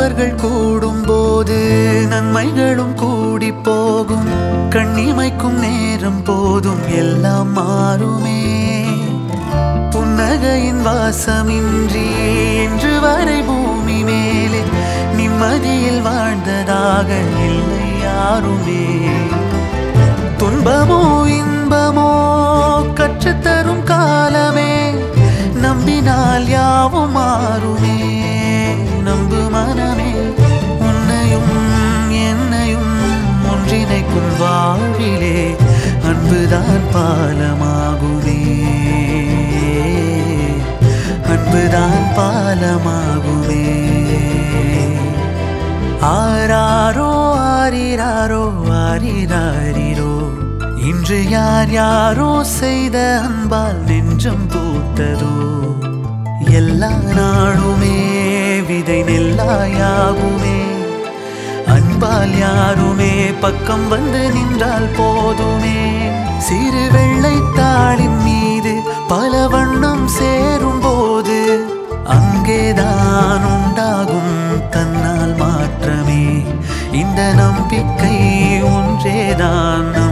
நல்லவர்கள் கூடும்போது நன்மைகளும் கூடி போகும் கண்ணிமைக்கும் நேரம் போதும் எல்லாம் மாறுமே புன்னகையின் வாசமின்றி என்று வரை பூமி மேலே நிம்மதியில் வாழ்ந்ததாக இல்லை யாருமே துன்பமோ இன்பமோ கற்றுத்தரும் காலமே நம்பினால் யாவும் மாறுமே நம்பு மனமே உன்னையும் என்னையும் ஒன்றிணைக்கும் வாழ்விலே அன்புதான் பாலமாகுமே அன்புதான் பாலமாகுமே ஆராரோ ஆரிராரோ ஆரிராரிரோ இன்று யார் யாரோ செய்த அன்பால் நெஞ்சம் பூத்ததோ எல்லா நாளுமே விதை நெல்லாயாகுமே அன்பால் யாருமே பக்கம் வந்து நின்றால் போதுமே சிறு வெள்ளைத்தாளின் மீது பல வண்ணம் சேரும் போது அங்கேதான் உண்டாகும் தன்னால் மாற்றமே இந்த நம்பிக்கை ஒன்றேதான்